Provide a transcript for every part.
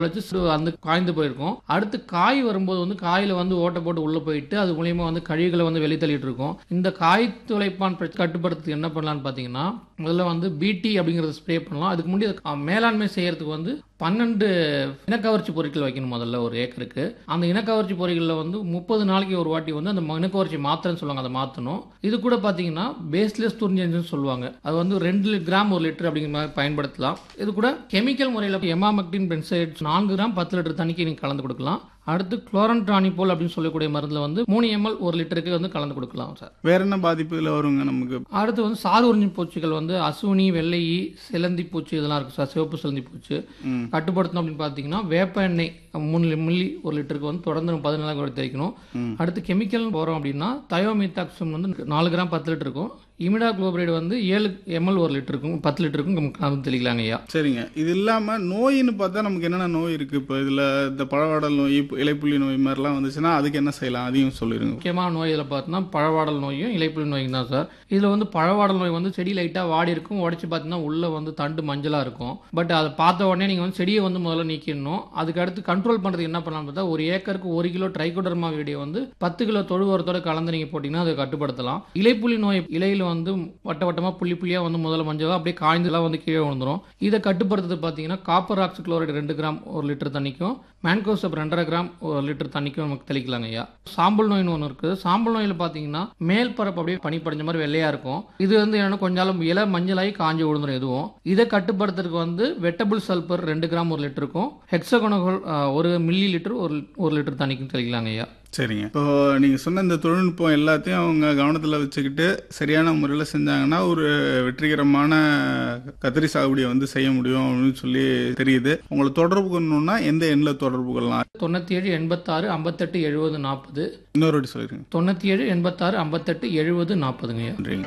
வச்சு சு- அந்த காய்ந்து போயிருக்கும் அடுத்து காய் வரும்போது வந்து காயில வந்து ஓட்டை போட்டு உள்ள போயிட்டு அது மூலியமா வந்து கழிவுகளை வந்து வெளித்தள்ளிட்டு இருக்கும் இந்த காய் துளைப்பான் பிரச்சனை கட்டுப்படுத்துறதுக்கு என்ன பண்ணலாம்னு பார்த்தீங்கன்னா முதல்ல வந்து பிடி அப்படிங்கறத ஸ்ப்ரே பண்ணலாம் அதுக்கு முன்னாடி அதுக்கு, அஹ், மேலாண்மை செய்யறதுக்கு வந்து பன்னெண்டு இனக்கவர்ச்சி பொருட்கள் வைக்கணும் முதல்ல ஒரு ஏக்கருக்கு அந்த இனக்கவர்ச்சி பொருட்களில் வந்து முப்பது நாளைக்கு ஒரு வாட்டி வந்து அந்த இனக்கவர்ச்சி மாத்திரைன்னு சொல்லுவாங்க அதை மாற்றணும் இது கூட பார்த்தீங்கன்னா பேஸ்லெஸ் துரிஞ்சன்ஸ் சொல்லுவாங்க அது வந்து ரெண்டு கிராம் ஒரு லிட்டர் அப்படிங்கிற மாதிரி பயன்படுத்தலாம் இது கூட கெமிக்கல் முறையில் எமாமெக்டின் பென்சைட் நான்கு கிராம் பத்து லிட்டர் தண்ணிக்கு நீங்கள் கலந்து கொடுக்கலாம் அடுத்து குளோரன்ட்ரானிபோல் அப்படின்னு சொல்லக்கூடிய மருந்தில் வந்து மூணு எம்எல் ஒரு லிட்டருக்கு வந்து கலந்து கொடுக்கலாம் சார் வேற என்ன பாதிப்புகள் வருங்க நமக்கு அடுத்து வந்து சாறு உறிஞ்சி பூச்சிகள் வந்து அசுனி வெள்ளையி சிலந்தி பூச்சி இதெல்லாம் இருக்கு சார் சிவப்பு சிலந்தி பூச்சி ம். கட்டுப்படுத்தணும் அப்படின்னு பார்த்தீங்கன்னா வேப்ப எண்ணெய் மூணு மில்லி ஒரு லிட்டருக்கு வந்து தொடர்ந்து பதினாலு நாள் கூட தெரிக்கணும் ம். அடுத்து கெமிக்கல் போகிறோம் அப்படின்னா தயோமித்தாக்சம் வந்து நாலு கிராம் பத்து லிட்டர் இருக்கும் இமிடா குளோபரைடு வந்து ஏழு எம்எல் ஒரு லிட்டருக்கும் பத்து லிட்டருக்கும் கலந்து தெளிக்கலாங்க ஐயா சரிங்க இது இல்லாம நோயின்னு பார்த்தா நமக்கு என்னென்ன நோய் இருக்கு இப்போ இதுல இந்த பழவாடல் நோய் இப்ப இலைப்புள்ளி நோய் மாதிரிலாம் வந்துச்சுன்னா அதுக்கு என்ன செய்யலாம் அதையும் சொல்லிருங்க முக்கியமான நோய் இதில் பார்த்தோன்னா பழவாடல் நோயும் இலைப்புலி நோயும் தான் சார் இதில் வந்து பழவாடல் நோய் வந்து செடி லைட்டாக வாடி இருக்கும் உடச்சி பார்த்தீங்கன்னா உள்ளே வந்து தண்டு மஞ்சளாக இருக்கும் பட் அதை பார்த்த உடனே நீங்கள் வந்து செடியை வந்து முதல்ல நீக்கிடணும் அதுக்கு அடுத்து கண்ட்ரோல் பண்ணுறதுக்கு என்ன பண்ணலாம் பார்த்தா ஒரு ஏக்கருக்கு ஒரு கிலோ ட்ரைகோடர்மா வீடியோ வந்து பத்து கிலோ தொழு உரத்தோட கலந்து நீங்கள் போட்டிங்கன்னா அதை கட்டுப்படுத்தலாம் இலைப்புலி நோய் இலையில் வந்து வட்ட வட்டமாக புள்ளி புள்ளியாக வந்து முதல்ல மஞ்சள் அப்படியே காய்ந்தெல்லாம் வந்து கீழே விழுந்துரும் இதை கட்டுப்படுத்துறது பார்த்தீங்கன்னா காப்பர் ஆக்சி குளோரைடு ரெண்டு கிராம் ஒரு லிட்டர் தண்ணிக்கும் மேன்கோசப் ரெண்டரை கிராம் ஒரு லிட்டர் தண்ணிக்கும் நமக்கு தெளிக்கலாங்க ஐயா சாம்பல் நோய்னு ஒன்று இருக்குது சாம்பல் நோயில் பார்த்தீங்கன்னா மேல் பரப்பு அப்படியே பனி படிஞ்ச மாதிரி வெள்ளையா இருக்கும் இது வந்து என்னன்னா கொஞ்ச நாள் இலை மஞ்சளாகி காஞ்சி விழுந்துரும் எதுவும் இதை கட்டுப்படுத்துறதுக்கு வந்து வெட்டபிள் சல்பர் ரெண்டு கிராம் ஒரு லிட்டருக்கும் ஹெக்ஸகோனகோல் ஒரு மில்லி லிட்டர் ஒரு ஒரு லிட்டர் தண்ணிக்கும் தெளிக்கலாங்க ஐயா சரிங்க இப்போ நீங்க சொன்ன இந்த தொழில்நுட்பம் எல்லாத்தையும் அவங்க கவனத்துல வச்சுக்கிட்டு சரியான முறையில் செஞ்சாங்கன்னா ஒரு வெற்றிகரமான கத்திரி சாகுபடியை வந்து செய்ய முடியும் அப்படின்னு சொல்லி தெரியுது உங்களை தொடர்பு கொள்ளணும்னா எந்த எண்ணில் தொடர்பு கொள்ளலாம் தொண்ணூற்றி ஏழு எண்பத்தாறு ஐம்பத்தெட்டு எழுபது நாற்பது இன்னொரு வாட்டி சொல்லிருங்க தொண்ணூற்றி ஏழு எண்பத்தாறு ஐம்பத்தெட்டு எழுபது நாற்பதுங்க ஐயா நன்றிங்க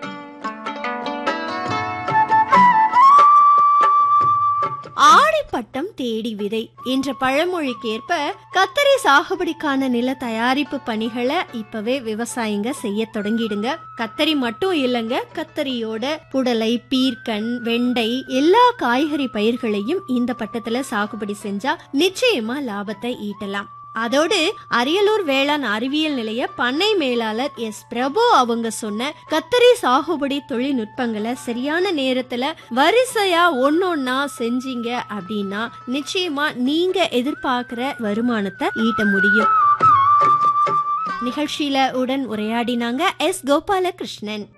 ஆடிப்பட்டம் தேடி விதை என்ற பழமொழிக்கேற்ப கத்தரி சாகுபடிக்கான நில தயாரிப்பு பணிகளை இப்பவே விவசாயிங்க செய்ய தொடங்கிடுங்க கத்தரி மட்டும் இல்லைங்க கத்தரியோட புடலை பீர்க்கன் வெண்டை எல்லா காய்கறி பயிர்களையும் இந்த பட்டத்துல சாகுபடி செஞ்சா நிச்சயமா லாபத்தை ஈட்டலாம் அதோடு அரியலூர் வேளாண் அறிவியல் நிலைய பண்ணை மேலாளர் எஸ் பிரபு அவங்க சொன்ன கத்தரி சாகுபடி தொழில்நுட்பங்களை சரியான நேரத்துல வரிசையா ஒன்னொன்னா செஞ்சீங்க அப்படின்னா நிச்சயமா நீங்க எதிர்பார்க்கிற வருமானத்தை ஈட்ட முடியும் நிகழ்ச்சியில உடன் உரையாடினாங்க எஸ் கோபாலகிருஷ்ணன்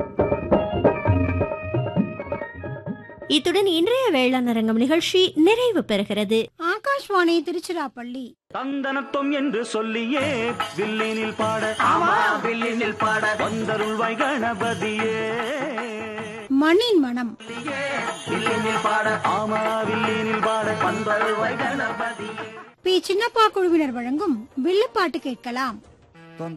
இத்துடன் இன்றைய வேளாண் அரங்கம் நிகழ்ச்சி நிறைவு பெறுகிறது ஆகாஷ்வாணி திருச்சிராப்பள்ளி தந்தனத்தம் என்று சொல்லியே வில்லினில் பாட வில்லினில் பாட வந்தருள்வாய் கணபதியே மண்ணின் மனம் வில்லினில் பாட ஆமா வில்லினில் பாட வந்தருள்வாய் கணபதியே பி சின்னப்பா குழுவினர் வழங்கும் வில்லுப்பாட்டு கேட்கலாம்